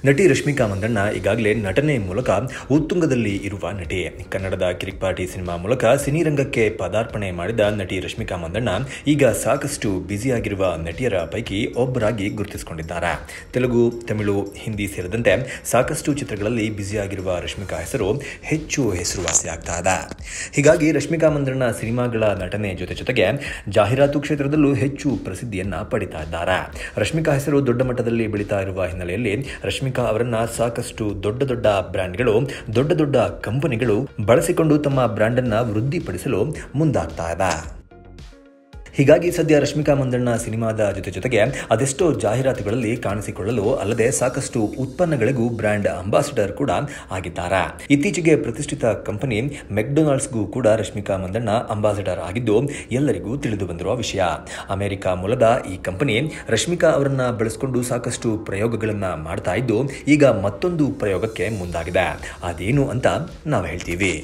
ನಟಿ ರಶ್ಮಿಕಾ ಮಂದಣ್ಣ ಈಗಾಗಲೇ ನಟನೆ ಮೂಲಕ ಉತ್ತುಂಗದಲ್ಲಿ ಇರುವ ನಟಿ ಕನ್ನಡದ ಕಿರಿಕ್ ಪಾರ್ಟಿ ಸಿನಿಮಾ ಮೂಲಕ ಸಿನಿರಂಗಕ್ಕೆ ಪದಾರ್ಪಣೆ ಮಾಡಿದ ನಟಿ ರಶ್ಮಿಕಾ ಮಂದಣ್ಣ ಈಗ ಸಾಕಷ್ಟು ಬ್ಯುಸಿಯಾಗಿರುವ ನಟಿಯರ ಪೈಕಿ ಒಬ್ಬರಾಗಿ ಗುರುತಿಸಿಕೊಂಡಿದ್ದಾರೆ ತೆಲುಗು ತಮಿಳು ಹಿಂದಿ ಸೇರಿದಂತೆ ಸಾಕಷ್ಟು ಚಿತ್ರಗಳಲ್ಲಿ ಬ್ಯುಸಿಯಾಗಿರುವ ರಶ್ಮಿಕಾ ಹೆಸರು ಹೆಚ್ಚು ಹೆಸರುವಾಸಿಯಾಗ್ತಾ ಇದೆ ಹೀಗಾಗಿ ರಶ್ಮಿಕಾ ಮಂದಣ್ಣ ಸಿನಿಮಾಗಳ ನಟನೆ ಜೊತೆ ಜೊತೆಗೆ ಜಾಹೀರಾತು ಕ್ಷೇತ್ರದಲ್ಲೂ ಹೆಚ್ಚು ಪ್ರಸಿದ್ಧಿಯನ್ನ ಪಡಿತಾ ಇದ್ದಾರೆ ರಶ್ಮಿಕಾ ಹೆಸರು ದೊಡ್ಡ ಮಟ್ಟದಲ್ಲಿ ಬೆಳೀತಾ ಇರುವ ಹಿನ್ನೆಲೆಯಲ್ಲಿ ರಶ್ಮಿಕಾ ಅವರನ್ನ ಸಾಕಷ್ಟು ದೊಡ್ಡ ದೊಡ್ಡ ಬ್ರ್ಯಾಂಡ್ಗಳು ದೊಡ್ಡ ದೊಡ್ಡ ಕಂಪನಿಗಳು ಬಳಸಿಕೊಂಡು ತಮ್ಮ ಬ್ರ್ಯಾಂಡ್ ಅನ್ನ ವೃದ್ಧಿಪಡಿಸಲು ಮುಂದಾಗ್ತಾ ಇದೆ ಹೀಗಾಗಿ ಸದ್ಯ ರಶ್ಮಿಕಾ ಮಂದಣ್ಣ ಸಿನಿಮಾದ ಜೊತೆ ಜೊತೆಗೆ ಅದೆಷ್ಟೋ ಜಾಹೀರಾತುಗಳಲ್ಲಿ ಕಾಣಿಸಿಕೊಳ್ಳಲು ಅಲ್ಲದೆ ಸಾಕಷ್ಟು ಉತ್ಪನ್ನಗಳಿಗೂ ಬ್ರ್ಯಾಂಡ್ ಅಂಬಾಸಿಡರ್ ಕೂಡ ಆಗಿದ್ದಾರೆ ಇತ್ತೀಚೆಗೆ ಪ್ರತಿಷ್ಠಿತ ಕಂಪನಿ ಮೆಕ್ಡೊನಾಲ್ಡ್ಸ್ಗೂ ಕೂಡ ರಶ್ಮಿಕಾ ಮಂದಣ್ಣ ಅಂಬಾಸಿಡರ್ ಆಗಿದ್ದು ಎಲ್ಲರಿಗೂ ತಿಳಿದು ಬಂದಿರುವ ವಿಷಯ ಅಮೆರಿಕ ಮೂಲದ ಈ ಕಂಪನಿ ರಶ್ಮಿಕಾ ಅವರನ್ನ ಬಳಸಿಕೊಂಡು ಸಾಕಷ್ಟು ಪ್ರಯೋಗಗಳನ್ನ ಮಾಡ್ತಾ ಇದ್ದು ಈಗ ಮತ್ತೊಂದು ಪ್ರಯೋಗಕ್ಕೆ ಮುಂದಾಗಿದೆ ಅದೇನು ಅಂತ ನಾವು ಹೇಳ್ತೀವಿ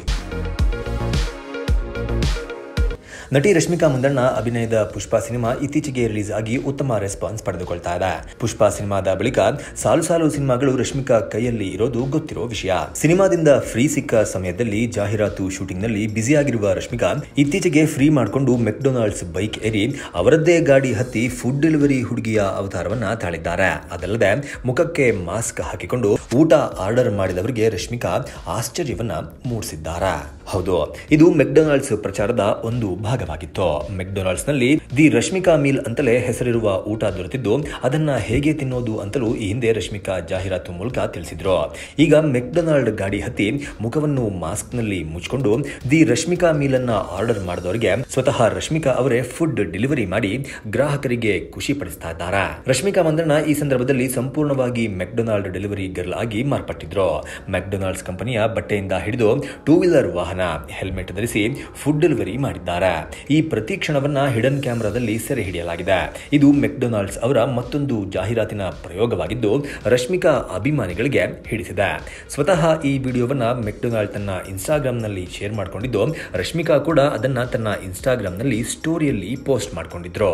ನಟಿ ರಶ್ಮಿಕಾ ಮಂದಣ್ಣ ಅಭಿನಯದ ಪುಷ್ಪ ಸಿನಿಮಾ ಇತ್ತೀಚೆಗೆ ರಿಲೀಸ್ ಆಗಿ ಉತ್ತಮ ರೆಸ್ಪಾನ್ಸ್ ಪಡೆದುಕೊಳ್ತಾ ಇದೆ ಪುಷ್ಪ ಸಿನಿಮಾದ ಬಳಿಕ ಸಾಲು ಸಾಲು ಸಿನಿಮಾಗಳು ರಶ್ಮಿಕಾ ಕೈಯಲ್ಲಿ ಇರೋದು ಗೊತ್ತಿರೋ ವಿಷಯ ಸಿನಿಮಾದಿಂದ ಫ್ರೀ ಸಿಕ್ಕ ಸಮಯದಲ್ಲಿ ಜಾಹೀರಾತು ಶೂಟಿಂಗ್ ನಲ್ಲಿ ಬ್ಯುಸಿಯಾಗಿರುವ ರಶ್ಮಿಕಾ ಇತ್ತೀಚೆಗೆ ಫ್ರೀ ಮಾಡಿಕೊಂಡು ಮೆಕ್ಡೊನಾಲ್ಡ್ಸ್ ಬೈಕ್ ಏರಿ ಅವರದ್ದೇ ಗಾಡಿ ಹತ್ತಿ ಫುಡ್ ಡೆಲಿವರಿ ಹುಡುಗಿಯ ಅವತಾರವನ್ನ ತಾಳಿದ್ದಾರೆ ಅದಲ್ಲದೆ ಮುಖಕ್ಕೆ ಮಾಸ್ಕ್ ಹಾಕಿಕೊಂಡು ಊಟ ಆರ್ಡರ್ ಮಾಡಿದವರಿಗೆ ರಶ್ಮಿಕಾ ಆಶ್ಚರ್ಯವನ್ನ ಮೂಡಿಸಿದ್ದಾರೆ ಹೌದು ಇದು ಮೆಕ್ಡೊನಾಲ್ಡ್ಸ್ ಪ್ರಚಾರದ ಒಂದು ಭಾಗವಾಗಿತ್ತು ಮೆಕ್ಡೊನಾಲ್ಡ್ಸ್ ನಲ್ಲಿ ದಿ ರಶ್ಮಿಕಾ ಮೀಲ್ ಅಂತಲೇ ಹೆಸರಿರುವ ಊಟ ದೊರೆತಿದ್ದು ಅದನ್ನ ಹೇಗೆ ತಿನ್ನೋದು ಅಂತಲೂ ಈ ಹಿಂದೆ ರಶ್ಮಿಕಾ ಜಾಹೀರಾತು ಮೂಲಕ ತಿಳಿಸಿದ್ರು ಈಗ ಮೆಕ್ಡೊನಾಲ್ಡ್ ಗಾಡಿ ಹತ್ತಿ ಮುಖವನ್ನು ಮಾಸ್ಕ್ ನಲ್ಲಿ ಮುಚ್ಚಿಕೊಂಡು ದಿ ರಶ್ಮಿಕಾ ಮೀಲ್ ಅನ್ನ ಆರ್ಡರ್ ಮಾಡಿದವರಿಗೆ ಸ್ವತಃ ರಶ್ಮಿಕಾ ಅವರೇ ಫುಡ್ ಡೆಲಿವರಿ ಮಾಡಿ ಗ್ರಾಹಕರಿಗೆ ಖುಷಿ ಪಡಿಸ್ತಾ ಇದ್ದಾರೆ ರಶ್ಮಿಕಾ ಮಂದಣ್ಣ ಈ ಸಂದರ್ಭದಲ್ಲಿ ಸಂಪೂರ್ಣವಾಗಿ ಮೆಕ್ಡೊನಾಲ್ಡ್ ಡೆಲಿವರಿ ಗರ್ಲ್ ಆಗಿ ಮಾರ್ಪಟ್ಟಿದ್ರು ಮೆಕ್ಡೊನಾಲ್ಡ್ಸ್ ಕಂಪನಿಯ ಬಟ್ಟೆಯಿಂದ ಹಿಡಿದು ಟೂ ವೀಲರ್ ವಾಹನ ಹೆಲ್ಮೆಟ್ ಧರಿಸಿ ಫುಡ್ ಡೆಲಿವರಿ ಮಾಡಿದ್ದಾರೆ ಈ ಪ್ರತಿ ಕ್ಷಣವನ್ನ ಹಿಡನ್ ಕ್ಯಾಮೆರಾದಲ್ಲಿ ಸೆರೆ ಹಿಡಿಯಲಾಗಿದೆ ಇದು ಮೆಕ್ಡೊನಾಲ್ಡ್ಸ್ ಅವರ ಮತ್ತೊಂದು ಜಾಹೀರಾತಿನ ಪ್ರಯೋಗವಾಗಿದ್ದು ರಶ್ಮಿಕಾ ಅಭಿಮಾನಿಗಳಿಗೆ ಹಿಡಿಸಿದೆ ಸ್ವತಃ ಈ ವಿಡಿಯೋವನ್ನ ಮೆಕ್ಡೊನಾಲ್ಡ್ ತನ್ನ ಇನ್ಸ್ಟಾಗ್ರಾಂನಲ್ಲಿ ಶೇರ್ ಮಾಡಿಕೊಂಡಿದ್ದು ರಶ್ಮಿಕಾ ಕೂಡ ಅದನ್ನ ತನ್ನ ಇನ್ಸ್ಟಾಗ್ರಾಂನಲ್ಲಿ ಸ್ಟೋರಿಯಲ್ಲಿ ಪೋಸ್ಟ್ ಮಾಡಿಕೊಂಡಿದ್ರು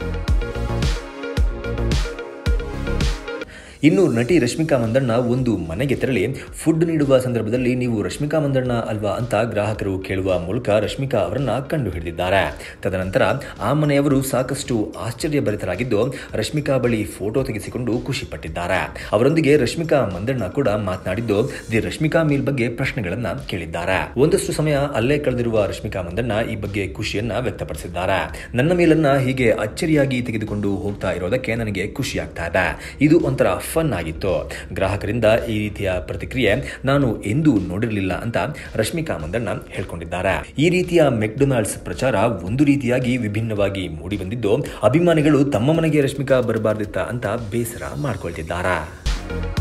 ಇನ್ನು ನಟಿ ರಶ್ಮಿಕಾ ಮಂದಣ್ಣ ಒಂದು ಮನೆಗೆ ತೆರಳಿ ಫುಡ್ ನೀಡುವ ಸಂದರ್ಭದಲ್ಲಿ ನೀವು ರಶ್ಮಿಕಾ ಮಂದಣ್ಣ ಅಲ್ವಾ ಅಂತ ಗ್ರಾಹಕರು ಕೇಳುವ ಮೂಲಕ ರಶ್ಮಿಕಾ ಅವರನ್ನ ಕಂಡು ಹಿಡಿದಿದ್ದಾರೆ ತದನಂತರ ಆ ಮನೆಯವರು ಸಾಕಷ್ಟು ಆಶ್ಚರ್ಯಭರಿತರಾಗಿದ್ದು ರಶ್ಮಿಕಾ ಬಳಿ ಫೋಟೋ ತೆಗೆಸಿಕೊಂಡು ಖುಷಿ ಪಟ್ಟಿದ್ದಾರೆ ಅವರೊಂದಿಗೆ ರಶ್ಮಿಕಾ ಮಂದಣ್ಣ ಕೂಡ ಮಾತನಾಡಿದ್ದು ದಿ ರಶ್ಮಿಕಾ ಮೀಲ್ ಬಗ್ಗೆ ಪ್ರಶ್ನೆಗಳನ್ನ ಕೇಳಿದ್ದಾರೆ ಒಂದಷ್ಟು ಸಮಯ ಅಲ್ಲೇ ಕಳೆದಿರುವ ರಶ್ಮಿಕಾ ಮಂದಣ್ಣ ಈ ಬಗ್ಗೆ ಖುಷಿಯನ್ನ ವ್ಯಕ್ತಪಡಿಸಿದ್ದಾರೆ ನನ್ನ ಮೇಲನ್ನ ಹೀಗೆ ಅಚ್ಚರಿಯಾಗಿ ತೆಗೆದುಕೊಂಡು ಹೋಗ್ತಾ ಇರೋದಕ್ಕೆ ನನಗೆ ಖುಷಿ ಆಗ್ತಾ ಇದೆ ಇದು ಒಂಥರ ಫನ್ ಆಗಿತ್ತು ಗ್ರಾಹಕರಿಂದ ಈ ರೀತಿಯ ಪ್ರತಿಕ್ರಿಯೆ ನಾನು ಎಂದೂ ನೋಡಿರಲಿಲ್ಲ ಅಂತ ರಶ್ಮಿಕಾ ಮಂದಣ್ಣ ಹೇಳ್ಕೊಂಡಿದ್ದಾರೆ ಈ ರೀತಿಯ ಮೆಕ್ಡೊನಾಲ್ಡ್ಸ್ ಪ್ರಚಾರ ಒಂದು ರೀತಿಯಾಗಿ ವಿಭಿನ್ನವಾಗಿ ಮೂಡಿಬಂದಿದ್ದು ಅಭಿಮಾನಿಗಳು ತಮ್ಮ ಮನೆಗೆ ರಶ್ಮಿಕಾ ಬರಬಾರ್ದಿತ್ತ ಅಂತ ಬೇಸರ ಮಾಡ್ಕೊಳ್ತಿದ್ದಾರೆ